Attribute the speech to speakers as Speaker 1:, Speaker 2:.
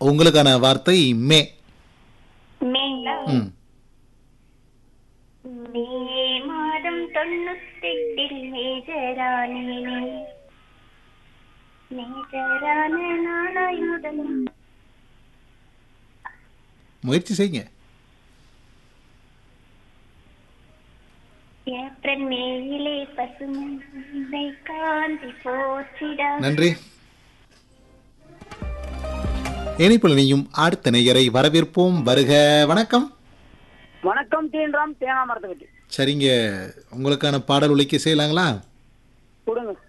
Speaker 1: உங்களுக்கான வார்த்தை மே
Speaker 2: மேங்களா
Speaker 1: ம்
Speaker 2: மே மாதம் தொண்ணூத்தெட்டில் மேஜரானேனே மேஜரான நாளாய் முதல்
Speaker 1: முயற்சி செய்யுங்க
Speaker 2: ஏப்ரல் மேயிலே பசுமை காந்தி போற்றிடா
Speaker 1: நன்றி இணைப்பில் இணையும் அடுத்த நேயரை வரவேற்போம் வருக வணக்கம்
Speaker 3: வணக்கம் தீன்றாம் தேனா மரத்தை பற்றி
Speaker 1: சரிங்க உங்களுக்கான பாடல் உழைக்க செய்யலாங்களா
Speaker 3: கொடுங்க